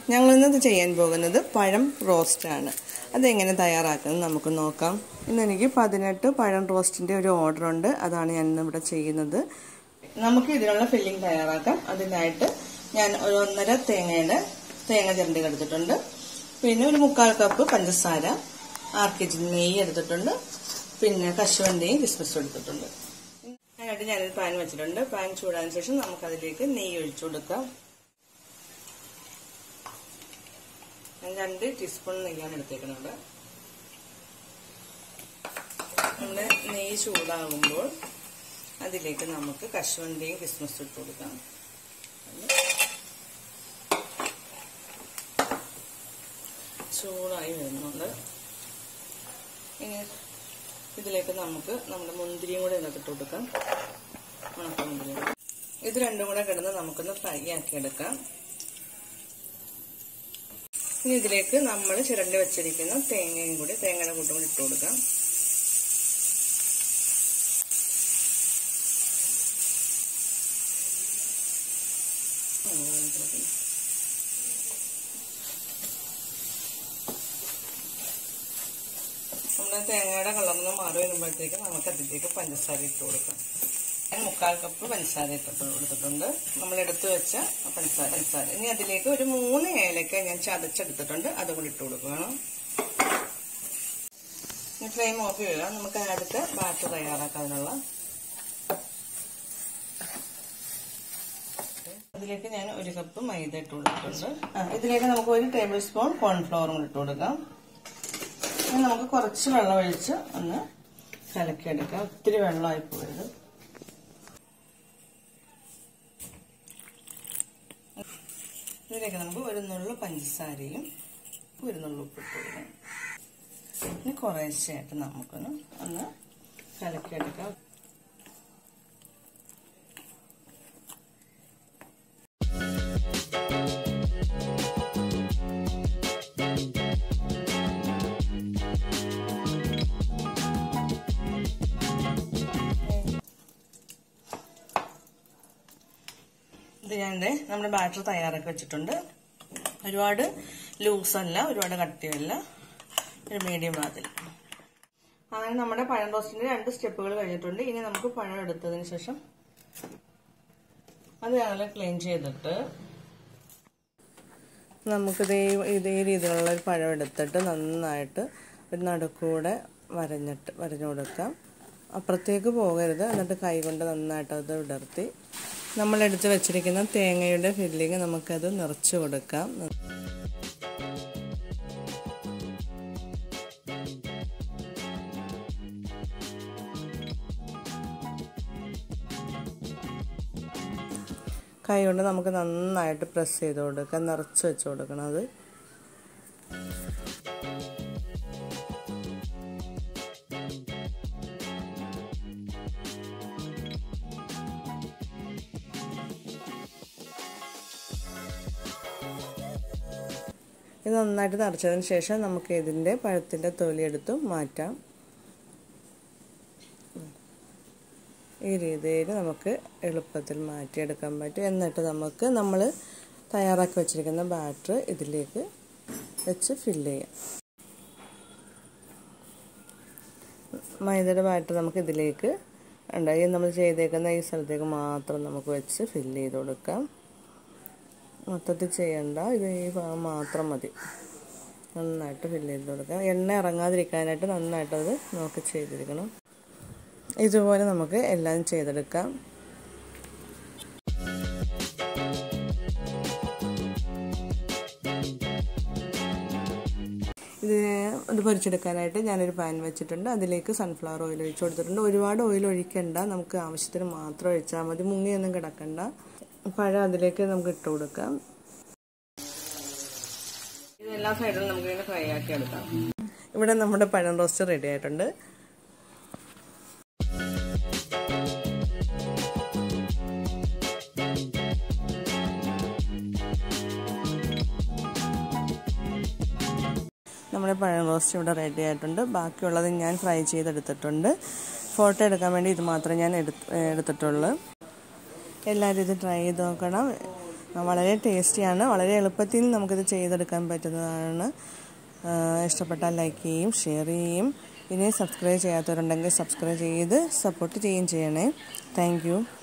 ഞങ്ങളിന്ന് ചെയ്യാൻ പോകുന്നത് പഴം റോസ്റ്റാണ് അതെങ്ങനെ തയ്യാറാക്കുന്നത് നമുക്ക് നോക്കാം ഇന്ന് എനിക്ക് പതിനെട്ട് പഴം റോസ്റ്റിൻ്റെ ഒരു ഓർഡർ ഉണ്ട് അതാണ് ഞാൻ ഇന്ന് ഇവിടെ ചെയ്യുന്നത് നമുക്ക് ഇതിനുള്ള ഫില്ലിംഗ് തയ്യാറാക്കാം അതിനായിട്ട് ഞാൻ ഒരു ഒന്നര തേങ്ങയുടെ തേങ്ങ ചിരണ്ടി എടുത്തിട്ടുണ്ട് പിന്നെ ഒരു മുക്കാൽ കപ്പ് പഞ്ചസാര ആർ കെ ജി നെയ്യ് എടുത്തിട്ടുണ്ട് പിന്നെ കശുവണ്ടിയും കിസ്മിസും എടുത്തിട്ടുണ്ട് അതിനായിട്ട് ഞാനൊരു പാൻ വെച്ചിട്ടുണ്ട് പാൻ ചൂടാതിന് ശേഷം നമുക്കതിലേക്ക് നെയ്യ് ഒഴിച്ചു കൊടുക്കാം ഞാൻ രണ്ട് ടീസ്പൂൺ നെയ്യാണ് എടുത്തേക്കുന്നത് നമ്മുടെ നെയ്യ് ചൂടാകുമ്പോൾ അതിലേക്ക് നമുക്ക് കശുവണ്ടിയും കിസ്മസും ഇട്ട് കൊടുക്കാം ചൂടായി വരുന്നുണ്ട് ഇനി ഇതിലേക്ക് നമുക്ക് നമ്മുടെ മുന്തിരിയും കൂടെ ഇതിനകത്ത് ഇട്ട് കൊടുക്കാം ഉണക്ക മുന്തിരിയും ഇത് രണ്ടും കൂടെ കിടന്ന് നമുക്കൊന്ന് ഫ്രൈ ആക്കി എടുക്കാം ഇനി ഇതിലേക്ക് നമ്മൾ ചിരണ്ടി വെച്ചിരിക്കുന്ന തേങ്ങയും കൂടി തേങ്ങയുടെ കൂട്ടും കൂടി ഇട്ട് കൊടുക്കാം നമ്മുടെ തേങ്ങയുടെ കളർന്ന് മാറി വരുമ്പോഴത്തേക്ക് നമുക്ക് അതിലേക്ക് പഞ്ചസാര ഇട്ട് കൊടുക്കാം ഞാൻ മുക്കാൽ കപ്പ് പഞ്ചസാര ഇട്ടിട്ട് കൊടുത്തിട്ടുണ്ട് നമ്മൾ എടുത്തു വെച്ച പഞ്ചസാര പഞ്ചസാര ഇനി അതിലേക്ക് ഒരു മൂന്ന് ഏലക്ക ഞാൻ ചതച്ചെടുത്തിട്ടുണ്ട് അതും കൂടി ഇട്ട് കൊടുക്കണം ഇനി ഫ്ലെയിം ഓഫ് ചെയ്യുക നമുക്ക് അടുത്ത ബാറ്റർ തയ്യാറാക്കാനുള്ള അതിലേക്ക് ഞാൻ ഒരു കപ്പ് മൈദ ഇട്ട് കൊടുത്തിട്ടുണ്ട് ഇതിലേക്ക് നമുക്ക് ഒരു ടേബിൾ സ്പൂൺ കോൺഫ്ലവറും കൂടി ഇട്ട് കൊടുക്കാം ഇനി നമുക്ക് കുറച്ച് വെള്ളം ഒഴിച്ച് ഒന്ന് കലക്കിയെടുക്കാം ഒത്തിരി വെള്ളമായി പോയത് ഇതിലേക്ക് നമുക്ക് ഒരു നുള്ളു പഞ്ചസാരയും ഒരു നുള്ളു ഉപ്പിട്ട് കൊടുക്കാം ഇനി കുറേശ്ശെയായിട്ട് നമുക്കൊന്ന് ഒന്ന് കലക്കിയെടുക്കാം ഇത് ഞാൻ നമ്മുടെ ബാറ്റർ തയ്യാറാക്കി വെച്ചിട്ടുണ്ട് ഒരുപാട് ലൂസല്ല ഒരുപാട് കട്ടിയല്ല ഒരു മീഡിയം അതിൽ അങ്ങനെ നമ്മുടെ പഴം റോസ്റ്റിന്റെ രണ്ട് സ്റ്റെപ്പുകൾ കഴിഞ്ഞിട്ടുണ്ട് ഇനി നമുക്ക് പഴം എടുത്തതിന് ശേഷം അത് ഞങ്ങൾ ക്ലീൻ ചെയ്തിട്ട് നമുക്കിത് ഇതേ രീതിയിലുള്ള ഒരു പഴം എടുത്തിട്ട് നന്നായിട്ട് ഒരു നടുക്കൂടെ വരഞ്ഞിട്ട് വരഞ്ഞു കൊടുക്കാം അപ്പുറത്തേക്ക് പോകരുത് എന്നിട്ട് കൈ കൊണ്ട് നന്നായിട്ട് അത് വിടർത്തി നമ്മൾ എടുത്ത് വെച്ചിരിക്കുന്ന തേങ്ങയുടെ ഫില്ലിങ് നമുക്കത് നിറച്ചു കൊടുക്കാം കൈ കൊണ്ട് നമുക്ക് നന്നായിട്ട് പ്രസ് ചെയ്ത് കൊടുക്കാം നിറച്ച് വെച്ച് കൊടുക്കണം അത് ഇത് നന്നായിട്ട് നിറച്ചതിന് ശേഷം നമുക്ക് ഇതിൻ്റെ പഴത്തിൻ്റെ തൊലി എടുത്ത് മാറ്റാം ഈ രീതിയിൽ നമുക്ക് എളുപ്പത്തിൽ മാറ്റിയെടുക്കാൻ പറ്റും എന്നിട്ട് നമുക്ക് നമ്മൾ തയ്യാറാക്കി വെച്ചിരിക്കുന്ന ബാറ്റർ ഇതിലേക്ക് വെച്ച് ഫില്ല് ചെയ്യാം മൈദയുടെ ബാറ്റർ നമുക്ക് ഇതിലേക്ക് ഉണ്ടായി നമ്മൾ ചെയ്തേക്കുന്ന ഈ സ്ഥലത്തേക്ക് മാത്രം നമുക്ക് വെച്ച് ഫില്ല് ചെയ്ത് കൊടുക്കാം മൊത്തത്തിൽ ചെയ്യണ്ട ഇത് ഈ ഭാഗം മാത്രം മതി നന്നായിട്ട് ഫില്ല് ചെയ്ത് കൊടുക്കാം എണ്ണ ഇറങ്ങാതിരിക്കാനായിട്ട് നന്നായിട്ട് അത് നോക്കി ചെയ്തിരിക്കണം ഇതുപോലെ നമുക്ക് എല്ലാം ചെയ്തെടുക്കാം ഇത് ഇത് പൊരിച്ചെടുക്കാനായിട്ട് ഞാനൊരു പാൻ വെച്ചിട്ടുണ്ട് അതിലേക്ക് സൺഫ്ലവർ ഓയിൽ ഒഴിച്ചു കൊടുത്തിട്ടുണ്ട് ഒരുപാട് ഓയിൽ ഒഴിക്കണ്ട നമുക്ക് ആവശ്യത്തിന് മാത്രം ഒഴിച്ചാൽ മതി മുങ്ങിയൊന്നും കിടക്കണ്ട പഴം അതിലേക്ക് നമുക്ക് ഇട്ട് കൊടുക്കാം ഇത് എല്ലാ സൈഡിലും നമുക്ക് ഇങ്ങനെ ഫ്രൈ ആക്കി എടുക്കാം ഇവിടെ നമ്മുടെ പഴം റോസ്റ്റ് റെഡി ആയിട്ടുണ്ട് നമ്മുടെ പഴം റോസ്റ്റ് ഇവിടെ റെഡി ആയിട്ടുണ്ട് ബാക്കിയുള്ളത് ഞാൻ ഫ്രൈ ചെയ്തെടുത്തിട്ടുണ്ട് ഫോട്ടോ എടുക്കാൻ വേണ്ടി ഇത് മാത്രമേ ഞാൻ എടുത്ത് എടുത്തിട്ടുള്ളൂ എല്ലാവരും ഇത് ട്രൈ ചെയ്ത് നോക്കണം വളരെ ടേസ്റ്റിയാണ് വളരെ എളുപ്പത്തിൽ നമുക്കിത് ചെയ്തെടുക്കാൻ പറ്റുന്നതാണ് ഇഷ്ടപ്പെട്ടാൽ ലൈക്ക് ചെയ്യും ഷെയർ ചെയ്യും ഇനി സബ്സ്ക്രൈബ് ചെയ്യാത്തവരുണ്ടെങ്കിൽ സബ്സ്ക്രൈബ് ചെയ്ത് സപ്പോർട്ട് ചെയ്യുകയും ചെയ്യണേ താങ്ക്